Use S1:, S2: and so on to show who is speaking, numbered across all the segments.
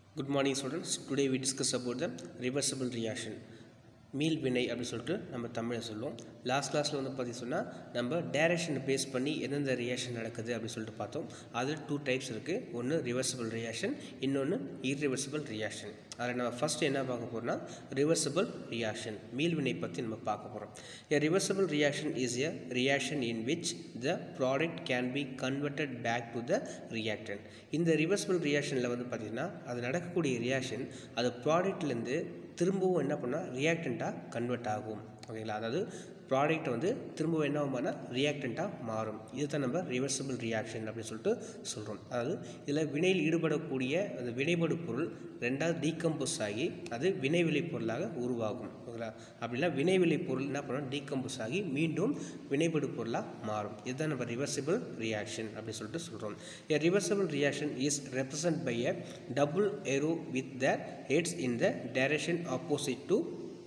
S1: Good morning students. Today we discuss about the reversible reaction. மீள் வினை அப்படின்னு சொல்லிட்டு நம்ம தமிழில் சொல்லுவோம் லாஸ்ட் கிளாஸில் வந்து பார்த்தி சொன்னால் நம்ம டைரக்ஷனை பேஸ் பண்ணி எந்தெந்த ரியாக்ஷன் நடக்குது அப்படின்னு சொல்லிட்டு பார்த்தோம் அதில் டூ டைப்ஸ் இருக்குது ஒன்று ரிவர்சிபிள் ரியாக்ஷன் இன்னொன்று irreversible ரியாக்ஷன் அதில் நம்ம ஃபஸ்ட் என்ன பார்க்க போகிறோம்னா ரிவர்சிபிள் ரியாக்ஷன் மீள்வினை பற்றி நம்ம பார்க்க போகிறோம் a reversible reaction is a reaction in which the product can be converted back to the reactant இந்த ரிவர்சிபிள் ரியாக்ஷனில் வந்து பார்த்திங்கன்னா அது நடக்கக்கூடிய ரியாக்ஷன் அது ப்ராடக்ட்லேருந்து திரும்பவும் என்ன பண்ணால் ரியாக்டண்ட்டாக கன்வெர்ட் ஆகும் ஓகேங்களா அதாவது ப்ராடக்ட் வந்து திரும்பவும் என்ன ஆகும்னா ரியாக்டண்ட்டாக மாறும் இதுதான் நம்ம ரிவர்சிபிள் ரியாக்ஷன் அப்படின்னு சொல்லிட்டு சொல்கிறோம் அதாவது இதில் வினையில் ஈடுபடக்கூடிய அந்த வினைபடு பொருள் ரெண்டாவது டீகம்போஸ் ஆகி அது வினைவிலை பொருளாக உருவாகும் ஓகேங்களா அப்படின்னா வினைவிலை பொருள் என்ன பண்ணும் டீகம்போஸ் ஆகி மீண்டும் வினைபடு பொருளாக மாறும் இதுதான் நம்ம ரிவர்சிபிள் ரியாக்ஷன் அப்படின்னு சொல்லிட்டு சொல்கிறோம் a reversible reaction is represented by a double arrow with the heads in the direction opposite to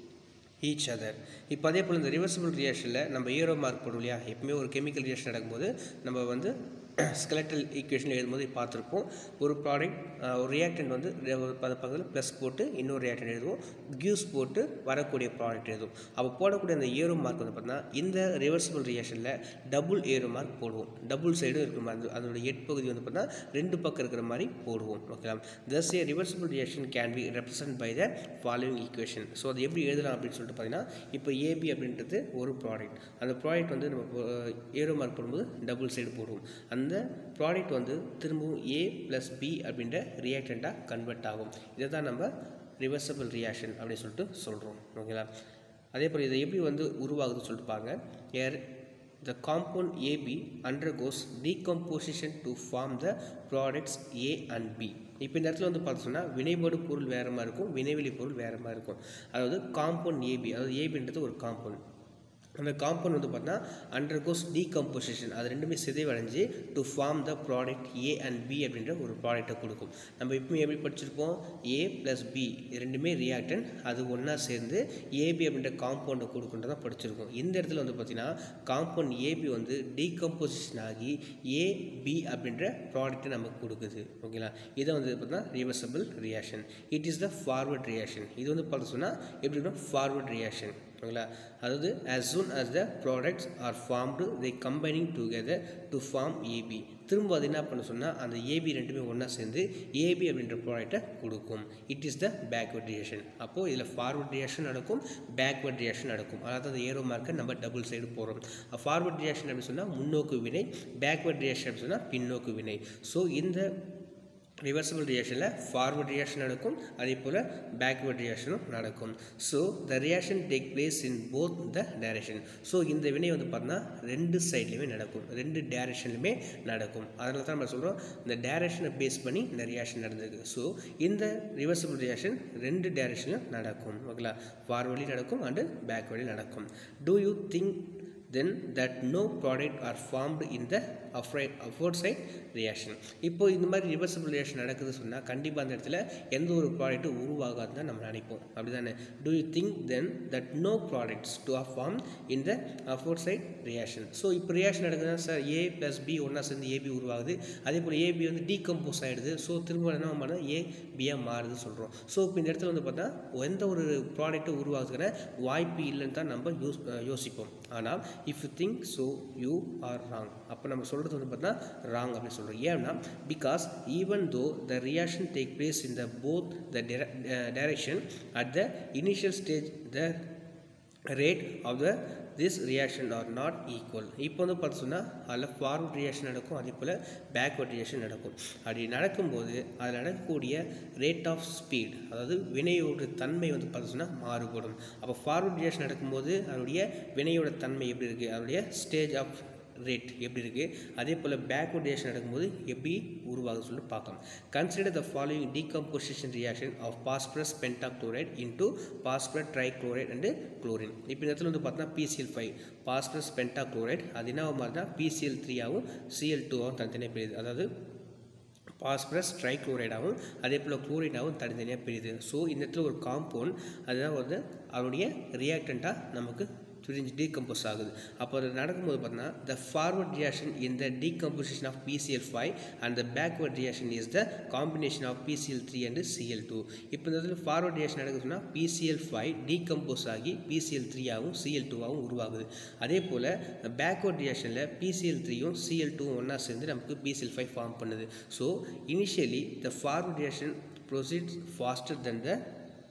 S1: each other இப்போ அதே போல் இந்த ரிவர்சிபிள் ரியாக்ஷனில் நம்ம ஏரோ மார்க் போடுவோம் இல்லையா எப்பவுமே ஒரு கெமிக்கல் ரியாக்ஷன் நடக்கும்போது நம்ம வந்து ஸ்கெலட்டல் ஈக்குவேஷன் எழுதும்போது பார்த்துருப்போம் ஒரு ப்ராடக்ட் ஒரு ரியாக்டன்ட் வந்து ஒரு பத பக்கத்தில் ப்ளஸ் போட்டு இன்னொரு ரியாக்டன்ட் எழுதுவோம் கியூஸ் போட்டு வரக்கூடிய ப்ராடக்ட் எழுதுவோம் அப்போ போடக்கூடிய அந்த ஏரோ மார்க் வந்து பார்த்தீங்கன்னா இந்த ரிவர்சிபிள் ரியாக்ஷனில் டபுள் ஏரோ மார்க் போடுவோம் டபுள் சைடும் இருக்கிற மாதிரி அதோட எட் பகுதி வந்து பார்த்தீங்கன்னா ரெண்டு பக்கம் இருக்கிற மாதிரி போடுவோம் ஓகேங்களா thus a reversible reaction can be represent by the following equation so அது எப்படி எழுதலாம் அப்படின்னு சொல்லிட்டு பார்த்தீங்கன்னா இப்போ ஏபி அப்படின்றது ஒரு ப்ராடக்ட் அந்த ப்ராடக்ட் வந்து நம்ம ஏரோ மார்க் போடும்போது டபுள் சைடு போடுவோம் அந்த ப்ராடக்ட் வந்து திரும்பவும் ஏ ப்ளஸ் பி அப்படின்ற ரியாக்டண்ட்டாக கன்வெர்ட் ஆகும் இதை தான் நம்ம ரிவர்சபிள் ரியாக்ஷன் அப்படின்னு சொல்லிட்டு சொல்கிறோம் ஓகேங்களா அதே போல் இதை எப்படி வந்து உருவாகுதுன்னு சொல்லிட்டு பாருங்க ஏர் the compound AB undergoes decomposition to form the products A and B இப்போ இந்த இடத்துல வந்து பார்த்தோம்னா வினைபடு பொருள் வேறு மாதிரி இருக்கும் வினைவெளி பொருள் வேறு மாதிரி இருக்கும் அதாவது காம்பவுண்ட் ஏபி அதாவது ஏபின்றது ஒரு காம்பவுண்ட் அந்த காம்பவுண்ட் வந்து பார்த்தா அண்டர்கோஸ் டீகம்போசிஷன் அது ரெண்டுமே சிதைவடைஞ்சு to form the product A and B அப்படின்ற ஒரு ப்ராடக்ட்டை கொடுக்கும் நம்ம இப்பவும் எப்படி படிச்சிருப்போம் ஏ ப்ளஸ் பி ரெண்டுமே ரியாக்டன் அது ஒன்றா சேர்ந்து ஏபி அப்படின்ற காம்பவுண்டை கொடுக்குன்றதான் படிச்சிருக்கோம் இந்த இடத்துல வந்து பார்த்தீங்கன்னா காம்பவுண்ட் ஏபி வந்து டீகம்போசிஷன் ஆகி ஏ பி அப்படின்ற ப்ராடக்ட்டை நமக்கு கொடுக்குது ஓகேங்களா இதை வந்து பார்த்தீங்கன்னா reversible reaction it is the forward reaction இது வந்து பார்த்து சொன்னால் எப்படின்னா ஃபார்வர்ட் ரியாக்ஷன் ஓகேங்களா அதாவது as soon as the products are formed they combining together to form AB திரும்ப அது என்ன பண்ண சொன்னால் அந்த ஏபி ரெண்டுமே ஒன்றா சேர்ந்து ஏபி அப்படின்ற ப்ராடக்டை கொடுக்கும் it is the backward reaction அப்போது இதில் ஃபார்வர்ட் ரியாக்ஷன் நடக்கும் பேக்வர்ட் ரியாக்ஷன் நடக்கும் அதாவது அந்த ஏரோ மார்க்கை நம்ம டபுள் சைடு போகிறோம் ஃபார்வர்ட் ரியாக்ஷன் அப்படின்னு சொன்னால் முன்னோக்கு வினை பேக்வர்ட் ரியாக்ஷன் அப்படின்னு சொன்னால் பின்னோக்கு வினை ஸோ இந்த ரிவர்சிபிள் ரியாக்ஷனில் ஃபார்வர்ட் ரியாக்ஷன் நடக்கும் அதே போல் பேக்வர்ட் ரியாக்ஷனும் நடக்கும் so the reaction take place in both the direction so இந்த வினை வந்து பார்த்தோன்னா ரெண்டு சைட்லையுமே நடக்கும் ரெண்டு டைரக்ஷன்லையுமே நடக்கும் அதனால தான் நம்ம சொல்கிறோம் இந்த டைரக்ஷனை பேஸ் பண்ணி இந்த ரியாக்ஷன் நடந்திருக்கு ஸோ இந்த ரிவர்சிபிள் ரியாக்ஷன் ரெண்டு டைரக்ஷன்லையும் நடக்கும் ஓகேங்களா ஃபார்வர்ட்லையும் நடக்கும் அண்டு பேக்வர்ட்லையும் நடக்கும் do you think then that no product are formed in the upward side reaction இப்போ இந்த மாதிரி ரிவர்சிபிள் ரியாக்ஷன் நடக்குது சொன்னால் கண்டிப்பாக அந்த இடத்துல எந்த ஒரு ப்ராடக்ட்டும் உருவாகாது தான் நம்ம நினைப்போம் அப்படி தானே do you think then that no products to are form in the afford side reaction so இப்போ ரியாக்ஷன் நடக்குதுன்னா சார் ஏ ப்ளஸ் பி ஒன்றா சேர்ந்து ஏபி உருவாகுது அதே போல் ஏபி வந்து டீகம்போஸ் ஆகிடுது ஸோ திரும்ப என்ன பண்ணுறது ஏ பியாக மாறுது சொல்கிறோம் ஸோ இப்போ இந்த இடத்துல வந்து பார்த்தா எந்த ஒரு ப்ராடக்ட்டும் உருவாகுதுக்கான வாய்ப்பு இல்லைன்னு தான் நம்ம யூஸ் யோசிப்போம் ஆனால் if you think so you are wrong அப்போ நம்ம சொல்கிறது வந்து பார்த்தா ராங் அப்படின்னு சொல்கிறோம் ஏன்னா because even though the reaction take place in the both the direction at the initial stage the rate of the this reaction are not equal இப்போ வந்து பார்த்து சொன்னால் அதில் ஃபார்வர்ட் ரியாக்ஷன் நடக்கும் அதே போல் பேக்வர்ட் ரியாக்ஷன் நடக்கும் அப்படி நடக்கும்போது அதில் நடக்கக்கூடிய ரேட் ஆஃப் ஸ்பீட் அதாவது வினையோட தன்மை வந்து பார்த்து சொன்னால் மாறுபடும் அப்போ ஃபார்வர்ட் ரியாக்ஷன் நடக்கும்போது அதனுடைய வினையோட தன்மை எப்படி இருக்குது அதனுடைய ஸ்டேஜ் ஆஃப் ரேட் எப்படி இருக்குது அதே போல் பேக்வர்ட் ரியாக்ஷன் நடக்கும்போது எப்படி உருவாகுது சொல்லிட்டு பார்க்கலாம் consider the following decomposition reaction of phosphorus pentachloride into phosphorus trichloride and chlorine இப்போ இந்த இடத்துல வந்து பார்த்தோன்னா பிசிஎல் ஃபைவ் பாஸ்பரஸ் பென்டாக்ளோரைட் அது என்ன மாதிரி தான் பிசிஎல் த்ரீயாகவும் சிஎல் டூவாகவும் தனித்தனியாக பிரியுது அதாவது பாஸ்பரஸ் ட்ரைக்ளோரைடாகவும் அதே போல் குளோரைடாகவும் தனித்தனியாக பிரியுது ஸோ இந்த இடத்துல ஒரு காம்பவுண்ட் அதுதான் வந்து அதனுடைய ரியாக்டண்ட்டாக நமக்கு பிரிஞ்சு டீகம்போஸ் ஆகுது அப்போ அது நடக்கும்போது பார்த்தீங்கன்னா the forward reaction in the decomposition of PCl five and the backward reaction is the combination of PCl three and Cl two இப்போ இந்த இதில் ஃபார்வர்ட் ரியாக்ஷன் நடக்குதுன்னா பிசிஎல் ஃபைவ் டீகம்போஸ் ஆகி பிசிஎல் த்ரீயாகவும் சிஎல் டூவாகவும் உருவாகுது அதே போல் பேக்வர்ட் ரியாக்ஷனில் பிசிஎல் த்ரீயும் சிஎல் டூவும் ஒன்றா சேர்ந்து நமக்கு பிசிஎல் ஃபைவ் ஃபார்ம் பண்ணுது so initially the forward reaction proceeds faster than the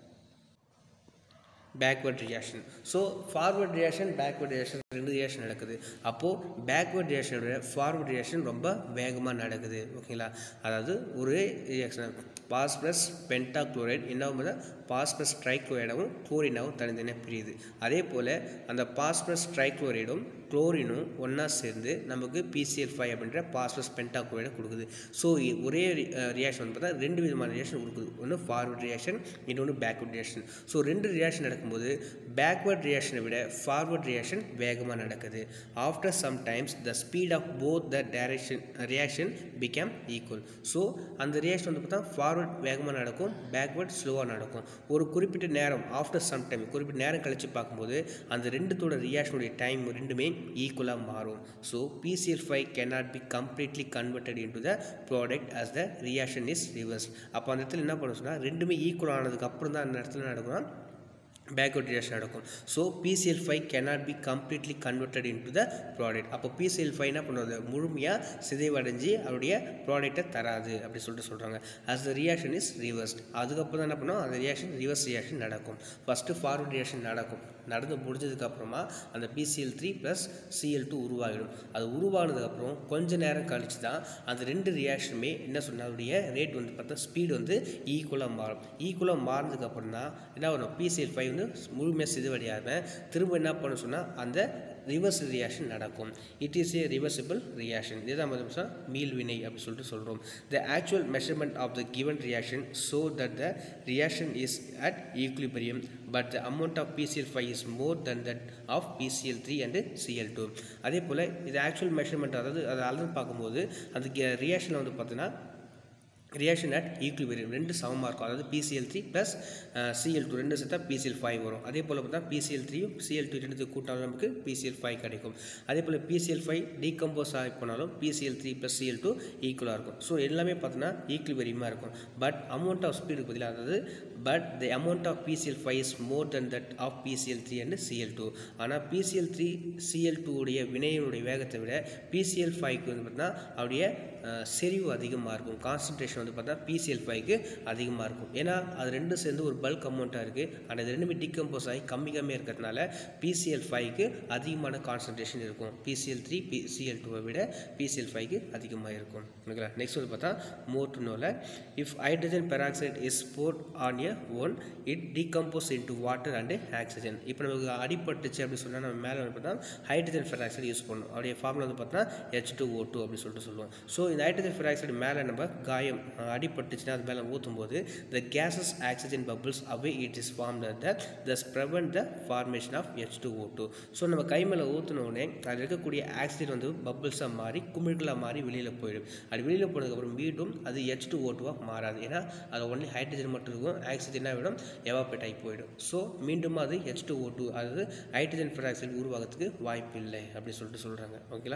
S1: backward reaction so forward reaction backward reaction ரெண்டு ரியாக்ஷன் நடக்குது அப்போது பேக்வர்ட் ரியாக்ஷனை விட ஃபார்வர்ட் ரியாக்ஷன் ரொம்ப வேகமாக நடக்குது ஓகேங்களா அதாவது ஒரே reaction phosphorus pentachloride என்ன பாஸ் ப்ளஸ் ட்ரைக்ளோரைடாகவும் குளோரினாவும் தனித்தனியாக பிரியுது அதே போல் அந்த பாஸ் ப்ளஸ் ட்ரைக்ளோரைடும் குளோரினும் ஒன்றா சேர்ந்து நமக்கு பிசிஎல் ஃபைவ் அப்படின்ற பாஸ் ப்ளஸ் பென்டா குளோரைடை கொடுக்குது ஸோ ஒரே ரியாக்ஷன் வந்து பார்த்தா ரெண்டு விதமான ரியாக்ஷன் கொடுக்குது ஒன்று ஃபார்வர்ட் ரியாக்ஷன் இன்னொன்று பேக்வர்ட் ரியாக்ஷன் ஸோ ரெண்டு ரியாக்ஷன் நடக்கும்போது பேக்வர்ட் ரியாக்ஷனை விட ஃபார்வர்ட் ரியாக்ஷன் வேகமாக நடக்குது after some times the speed of both the direction reaction become equal so அந்த ரியாக்ஷன் வந்து பார்த்தா ஃபார்வர்ட் வேகமாக நடக்கும் பேக்வர்ட் ஸ்லோவாக நடக்கும் ஒரு குறிப்பிட்ட நேரம் ஆஃப்டர் சம் டைம் குறிப்பிட்ட நேரம் கழித்து பார்க்கும்போது அந்த ரெண்டுத்தோட ரியாக்ஷனுடைய டைம் ரெண்டுமே ஈக்குவலாக மாறும் so PCl five cannot be completely converted into the product as the reaction is reverse அப்போ அந்த இடத்துல என்ன பண்ண சொன்னால் ரெண்டுமே ஈக்குவல் ஆனதுக்கு அப்புறம் தான் அந்த இடத்துல நடக்கும் பேக்வர்ட் ரியாக்ஷன் நடக்கும் so PCl five cannot be completely converted into the product அப்போ பிசிஎல் ஃபைவ் என்ன பண்ணுறது முழுமையாக சிதைவடைஞ்சு அவருடைய ப்ராடக்டை தராது அப்படி சொல்லிட்டு சொல்கிறாங்க as the reaction is reversed அதுக்கப்புறம் தான் என்ன பண்ணும் அந்த ரியாக்ஷன் ரிவர்ஸ் ரியாக்ஷன் நடக்கும் ஃபஸ்ட்டு ஃபார்வர்ட் ரியாக்ஷன் நடக்கும் நடந்து முடிஞ்சதுக்கப்புறமா அந்த PCl three plus Cl two உருவாகிடும் அது உருவானதுக்கப்புறம் கொஞ்ச நேரம் கழிச்சு தான் அந்த ரெண்டு ரியாக்ஷனுமே என்ன சொன்ன அதோடைய ரேட் வந்து பார்த்தா ஸ்பீடு வந்து ஈக்குவலாக மாறும் ஈக்குவலாக மாறினதுக்கப்புறம் தான் என்ன வரும் பிசிஎல் ஃபைவ் வந்து முழுமையாக சிதுவடையாமல் திரும்ப என்ன பண்ண சொன்னால் அந்த ரிவர்ஸ் ரியாக்ஷன் நடக்கும் it is a reversible reaction இதுதான் வந்து மீள் வினை அப்படின்னு சொல்லிட்டு சொல்கிறோம் the actual measurement of the given reaction so that the reaction is at equilibrium but the amount of PCl five is more than that of PCl three and Cl two அதே போல் இது ஆக்சுவல் மெஷர்மெண்ட் அதாவது அதை அளந்து பார்க்கும்போது அந்த ரியாக்ஷனில் வந்து பார்த்தீங்கன்னா ரியாக்ஷன் அட் ஈக்குலிபரியம் ரெண்டு சமமாக இருக்கும் அதாவது PCl three plus Cl two ரெண்டு சேர்த்தா பிசிஎல் ஃபைவ் வரும் அதே போல் பார்த்தா பிசிஎல் த்ரீயும் சிஎல் டூ ரெண்டு கூட்டாலும் நமக்கு பிசிஎல் ஃபைவ் கிடைக்கும் அதே போல் பிசிஎல் ஃபைவ் டீகம்போஸ் ஆகி போனாலும் PCl three plus Cl two ஈக்குவலாக இருக்கும் ஸோ எல்லாமே பார்த்தோன்னா ஈக்குலிபரியமாக இருக்கும் பட் அமௌண்ட் ஆஃப் ஸ்பீடு பதிலாக அதாவது but the amount of PCl five is more than that of PCl three and Cl two ஆனால் பிசிஎல் த்ரீ சிஎல் டூ உடைய வினையினுடைய வேகத்தை விட பிசிஎல் ஃபைவ்க்கு வந்து பார்த்தீங்கன்னா அவருடைய செறிவு அதிகமாக இருக்கும் கான்சன்ட்ரேஷன் வந்து பார்த்தா பிசிஎல் ஃபைவ்க்கு அதிகமாக இருக்கும் ஏன்னா அது ரெண்டும் சேர்ந்து ஒரு பல்க் அமௌண்ட்டாக இருக்குது ஆனால் இது ரெண்டுமே டிகம்போஸ் ஆகி கம்மி கம்மியாக இருக்கிறதுனால பிசிஎல் ஃபைவ்க்கு அதிகமான கான்சன்ட்ரேஷன் இருக்கும் பிசிஎல் த்ரீ பி சிஎல் டூவை விட பிசிஎல் ஃபைவ்க்கு அதிகமாக இருக்கும் ஓகேங்களா நெக்ஸ்ட் வந்து பார்த்தா மோர் டு நோவில் if hydrogen peroxide is poured on a wound it decompose into water and oxygen இப்போ நமக்கு அடிபட்டுச்சு அப்படின்னு சொன்னால் நம்ம மேலே வந்து பார்த்தா ஹைட்ரஜன் பெராக்சைடு யூஸ் பண்ணணும் அவருடைய ஃபார்முலா வந்து பார்த்தா ஹெச் டூ ஓ டூ அப்படின்னு சொல்லிட்டு சொல்லுவோம் ஸோ இந்த ஹைட்ரஜன் பெராக்சைடு மேலே நம்ம காயம் அடிபட்டுச்சுன்னா அது மேலே ஊற்றும் போது the gases oxygen bubbles away it is form that thus prevent the formation of H two O two so நம்ம கை மேலே ஊற்றினோடனே அதில் இருக்கக்கூடிய ஆக்சிஜன் வந்து பபிள்ஸாக மாறி குமிழ்களாக மாறி வெளியில் போயிடும் அது வெளியில் போனதுக்கப்புறம் மீண்டும் அது ஹெச் டூ ஓ டூவாக மாறாது ஏன்னா அது ஒன்லி ஹைட்ரஜன் மட்டும் இருக்கும் ஆக்சிஜனாக விடும் எவாபரேட் ஆகி போயிடும் ஸோ மீண்டும் அது ஹெச் டூ ஓ டூ அதாவது ஹைட்ரஜன் பெராக்சைடு உருவாகிறதுக்கு வாய்ப்பு இல்லை அப்படின்னு சொல்லிட்டு சொல்கிறாங்க ஓகேங்களா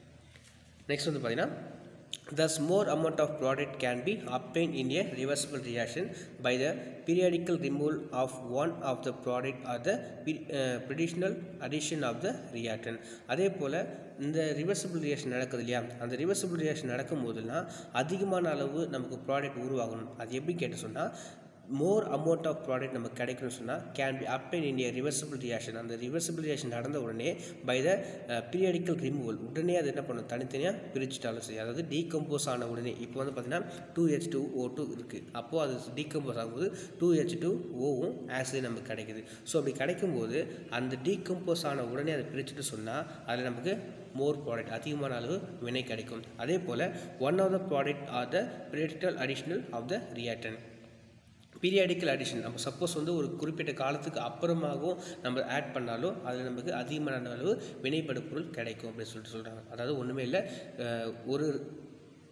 S1: நெக்ஸ்ட் வந்து பார்த்தீங்கன்னா Thus, more amount of product can be obtained in a reversible reaction by the periodical removal of one of the product or the uh, traditional addition of the reactant. அதே போல் இந்த ரிவர்சிபிள் ரியாக்ஷன் நடக்குது இல்லையா அந்த reversible reaction நடக்கும் போதெல்லாம் அதிகமான அளவு நமக்கு ப்ராடக்ட் உருவாகணும் அது எப்படி கேட்டு சொன்னால் மோர் அமௌண்ட் ஆஃப் ப்ராடக்ட் நமக்கு கிடைக்கணும்னு சொன்னால் can be obtain in a reversible reaction அந்த ரிவர்சிபிள் ரியாக்ஷன் நடந்த உடனே பை த பீரியாடிக்கல் ரிமூவல் உடனே அது என்ன பண்ணும் தனித்தனியாக பிரிச்சுட்டாலும் சரி அதாவது டீகம்போஸ் ஆன உடனே இப்போ வந்து பார்த்தீங்கன்னா two H two O two இருக்குது அப்போது அது டீகம்போஸ் ஆகும்போது டூ ஹெச் டூ ஓவும் ஆக்சிஜன் நமக்கு கிடைக்குது ஸோ அப்படி கிடைக்கும்போது அந்த டீகம்போஸ் ஆன உடனே அதை பிரிச்சுட்டு சொன்னால் அதில் நமக்கு மோர் ப்ராடக்ட் அதிகமான அளவு வினை கிடைக்கும் அதே போல் one of the product are the periodical additional of the reactant periodical addition நம்ம சப்போஸ் வந்து ஒரு குறிப்பிட்ட காலத்துக்கு அப்புறமாகவும் நம்ம ஆட் பண்ணாலும் அதில் நமக்கு அதிகமான அளவு வினைப்படு பொருள் கிடைக்கும் அப்படின்னு சொல்லிட்டு சொல்கிறாங்க அதாவது ஒன்றுமே இல்லை ஒரு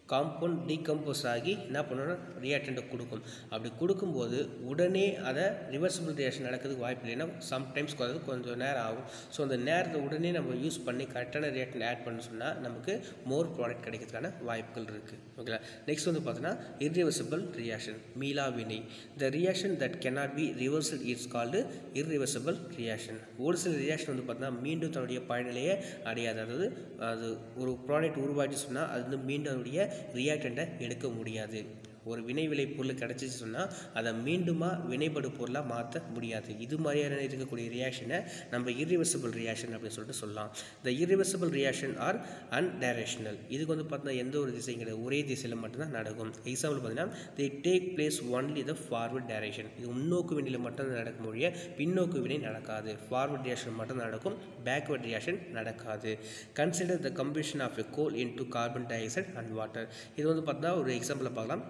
S1: காம்பவுண்ட் டீகம்போஸ் ஆகி என்ன பண்ணணும்னா ரியாக்டண்ட்டை கொடுக்கும் அப்படி கொடுக்கும்போது உடனே அதை ரிவர்சிபிள் ரியாக்ஷன் நடக்கிறதுக்கு வாய்ப்பு இல்லைன்னா சம்டைம்ஸ் அது கொஞ்சம் நேரம் ஆகும் ஸோ அந்த நேரத்தை உடனே நம்ம யூஸ் பண்ணி கரெக்டான ரியாக்டன் ஆட் பண்ண சொன்னால் நமக்கு மோர் ப்ராடக்ட் கிடைக்கிறதுக்கான வாய்ப்புகள் இருக்குது ஓகேங்களா நெக்ஸ்ட் வந்து பார்த்தோன்னா இர்ரிவர்சிபிள் ரியாக்ஷன் மீளா வினை the reaction that cannot be reversed it's called irreversible reaction ஒரு சில ரியாக்ஷன் வந்து பார்த்தீங்கன்னா மீண்டும் தன்னுடைய பயனிலையே அடையாது அதாவது அது ஒரு ப்ராடக்ட் உருவாக்கி சொன்னால் அது வந்து மீண்டும் அதனுடைய ரியாக்டண்ட்டை எடுக்க முடியாது ஒரு வினை விளை பொருள் கிடச்சிச்சு சொன்னால் அதை மீண்டுமா வினைபடு பொருளாக மாற்ற முடியாது இது மாதிரியான இருக்கக்கூடிய ரியாக்ஷனை நம்ம irreversible ரியாக்ஷன் அப்படின்னு சொல்லிட்டு சொல்லலாம் இந்த irreversible ரியாக்ஷன் ஆர் அன்டைரக்ஷனல் இதுக்கு வந்து பார்த்தீங்கன்னா எந்த ஒரு திசையும் கிடையாது ஒரே திசையில் மட்டும்தான் நடக்கும் எக்ஸாம்பிள் பார்த்தீங்கன்னா they take place only the forward direction இது முன்னோக்கு வினையில் மட்டும் நடக்க முடிய பின்னோக்கு வினை நடக்காது ஃபார்வர்ட் ரியாக்ஷன் மட்டும் நடக்கும் பேக்வர்ட் ரியாக்ஷன் நடக்காது consider the combustion of a coal into carbon dioxide and water இது வந்து பார்த்தீங்கன்னா ஒரு எக்ஸாம்பிளை பார்க்கலாம்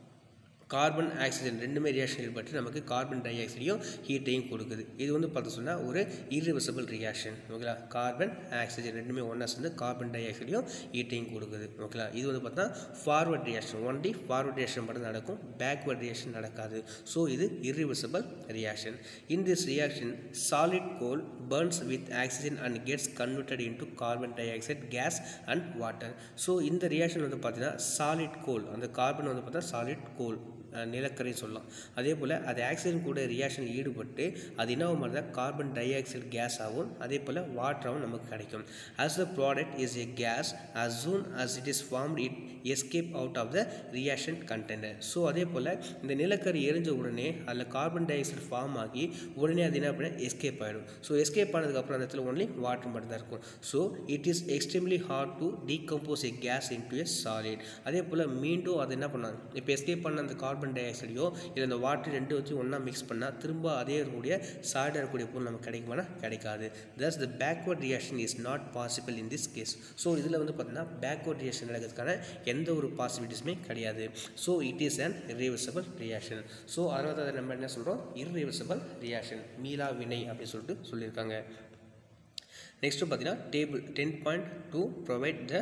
S1: கார்பன் ஆக்சிஜன் ரெண்டுமே ரியாக்ஷன் ஏற்பட்டு நமக்கு கார்பன் டை ஆக்சைடையும் ஹீட்டையும் கொடுக்குது இது வந்து பார்த்து சொன்னால் ஒரு irreversible ரியாக்ஷன் ஓகேங்களா கார்பன் ஆக்சிஜன் ரெண்டுமே ஒன்றா சேர்ந்து கார்பன் டை ஆக்சைடையும் ஹீட்டையும் கொடுக்குது ஓகேங்களா இது வந்து பார்த்தா forward reaction only forward reaction மட்டும் நடக்கும் பேக்வர்ட் ரியாக்ஷன் நடக்காது ஸோ இது irreversible reaction in this reaction solid coal burns with oxygen and gets converted into carbon dioxide gas and water so இந்த ரியாக்ஷன் வந்து பார்த்தீங்கன்னா சாலிட் கோல் அந்த கார்பன் வந்து பார்த்தா சாலிட் கோல் நிலக்கரை சொல்லலாம் அதே போல் அது ஆக்சிஜன் கூட ரியாக்ஷன் ஈடுபட்டு அது என்ன மாதிரி தான் கார்பன் டை ஆக்சைடு கேஸ் ஆகும் அதே போல் வாட்டராகவும் நமக்கு கிடைக்கும் as the product is a gas as soon as it is formed it escape out of the reaction container so அதே போல் இந்த நிலக்கரி எரிஞ்ச உடனே அதில் கார்பன் டை ஆக்சைடு ஃபார்ம் ஆகி உடனே அது என்ன பண்ண எஸ்கேப் ஆகிடும் ஸோ எஸ்கேப் ஆனதுக்கப்புறம் அந்த இடத்துல ஒன்லி வாட்டர் மட்டும் தான் இருக்கும் so it is extremely hard to decompose a gas into a solid அதே போல் மீண்டும் அது என்ன பண்ணாங்க இப்போ எஸ்கேப் பண்ண அந்த கார்பன் டை ஆக்சைடையோ இல்லை அந்த வாட்டர் ரெண்டு வச்சு ஒன்றா மிக்ஸ் பண்ணால் திரும்ப அதே இருக்கக்கூடிய சால்டாக இருக்கக்கூடிய பொருள் நமக்கு கிடைக்குமானா கிடைக்காது thus the backward reaction is not possible in this case so இதில் வந்து பார்த்தீங்கன்னா பேக்வர்ட் ரியாக்ஷன் நடக்கிறதுக்கான எந்த ஒரு பாசிபிலிட்டிஸுமே கிடையாது so it is an irreversible reaction so அதனால தான் அதை நம்ம என்ன சொல்கிறோம் irreversible ரியாக்ஷன் மீளா வினை அப்படின்னு சொல்லிட்டு சொல்லியிருக்காங்க நெக்ஸ்ட்டு பார்த்தீங்கன்னா table ten point two provide the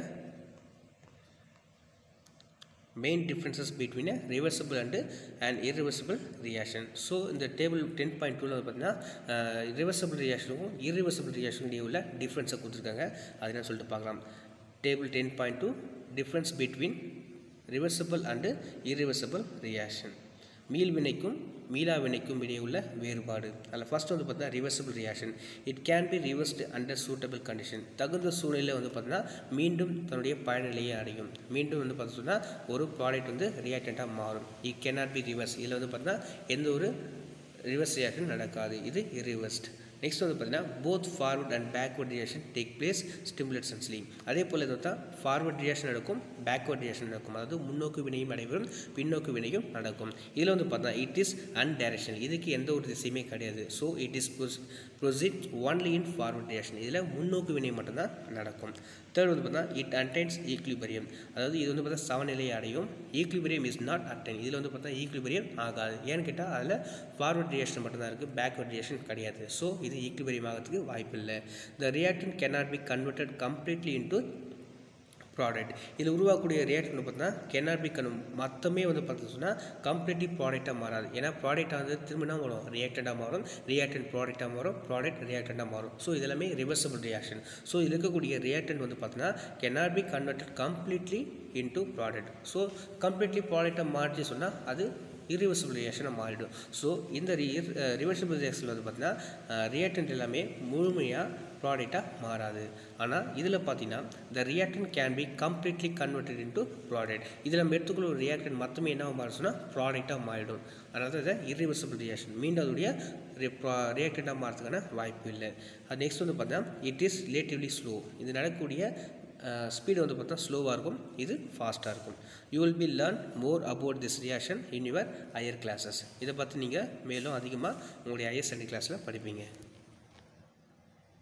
S1: main differences between a reversible and an irreversible reaction so இந்த டேபிள் டென் பாயிண்ட் டூவில் வந்து பார்த்தீங்கன்னா ரிவர்சபிள் ரியாக்ஷனுக்கும் irreversible reaction இடையே உள்ள டிஃப்ரென்ஸை கொடுத்துருக்காங்க அது என்ன சொல்லிட்டு பார்க்கலாம் table ten point two difference between reversible and irreversible reaction மீள்வினைக்கும் மீளா வினைக்கும் இடையே உள்ள வேறுபாடு அதில் ஃபர்ஸ்ட் வந்து பார்த்தீங்கன்னா reversible reaction it can be reversed under suitable condition தகுந்த சூழ்நிலையில் வந்து பார்த்தீங்கன்னா மீண்டும் தன்னுடைய பயனிலையை அடையும் மீண்டும் வந்து பார்த்தீங்கன்னா ஒரு ப்ராடக்ட் வந்து ரியாக்டண்ட்டாக மாறும் இட் கேனாட் பி ரிவர்ஸ் இதில் வந்து பார்த்தீங்கன்னா எந்த ஒரு ரிவர்ஸ் ரியாக்ஷன் நடக்காது இது irreversed நெக்ஸ்ட் வந்து பார்த்தீங்கன்னா both forward and backward reaction take place simultaneously அதே போல் இதை தான் ஃபார்வர்ட் ரியாக்ஷன் நடக்கும் பேக்வர்ட் ரியாக்ஷன் நடக்கும் அதாவது முன்னோக்கு வினையும் நடைபெறும் பின்னோக்கு வினையும் நடக்கும் இதில் வந்து பார்த்தா இட் இஸ் அன்டைரக்ஷனல் இதுக்கு எந்த ஒரு திசையுமே கிடையாது so it is proceed only in forward reaction இதில் முன்னோக்கு வினை மட்டும்தான் நடக்கும் தேர்ட் வந்து பார்த்தா இட் அன்டைன்ஸ் ஈக்லிபரியம் அதாவது இது வந்து பார்த்தா சமநிலையை அடையும் ஈக்லிபரியம் இஸ் நாட் அட்டைன் இதில் வந்து பார்த்தா ஈக்லிபரியம் ஆகாது ஏன்னு கேட்டால் அதில் ஃபார்வர்ட் ரியாக்ஷன் மட்டும்தான் இருக்குது பேக்வர்ட் ரியாக்ஷன் கிடையாது ஸோ இது ஈக்லிபரியம் ஆகிறதுக்கு வாய்ப்பு இல்லை the reactant cannot be converted completely into product இதில் உருவாக்கக்கூடிய ரியாக்ஷன் பார்த்தீங்கன்னா cannot be கன் மொத்தமே வந்து பார்த்தீங்கன்னா கம்ப்ளீட்லி ப்ராடக்டாக மாறாது ஏன்னா ப்ராடக்ட் வந்து திரும்ப என்ன வரும் ரியாக்டண்டாக மாறும் ரியாக்டன் ப்ராடக்டாக மாறும் ப்ராடக்ட் ரியாக்டண்டாக மாறும் ஸோ இது எல்லாமே ரிவர்சபிள் ரியாக்ஷன் ஸோ இதில் இருக்கக்கூடிய ரியாக்டன் வந்து பார்த்தீங்கன்னா cannot be converted completely into product so completely ப்ராடக்டாக மாற்றி சொன்னால் அது irreversible ரியாக்ஷனாக மாறிடும் ஸோ இந்த ரிவர்சிபிள் ரியாக்ஷன் வந்து பார்த்தீங்கன்னா ரியாக்டன்ட் எல்லாமே முழுமையாக ப்ராடக்டாக மாறாது ஆனால் இதில் பார்த்தீங்கன்னா the reactant can be completely converted into product இதில் நம்ம எடுத்துக்குள்ள ஒரு ரியாக்டன் மொத்தமே என்ன மாறும் சொன்னால் ப்ராடக்டாக மாறிடும் அதனால தான் இதை irreversible ரியாக்ஷன் மீண்டும் அதோடைய ரியாக்டண்டாக மாறதுக்கான வாய்ப்பு இல்லை அது நெக்ஸ்ட் வந்து பார்த்தீங்கன்னா இட் இஸ் ரிலேட்டிவ்லி ஸ்லோ இது நடக்கக்கூடிய ஸ்பீடு வந்து பார்த்தா ஸ்லோவாக இருக்கும் இது ஃபாஸ்ட்டாக இருக்கும் you will be learn more about this reaction in your higher classes இதை பற்றி நீங்கள் மேலும் அதிகமாக உங்களுடைய ஹையர் ஸ்டடி கிளாஸில் படிப்பீங்க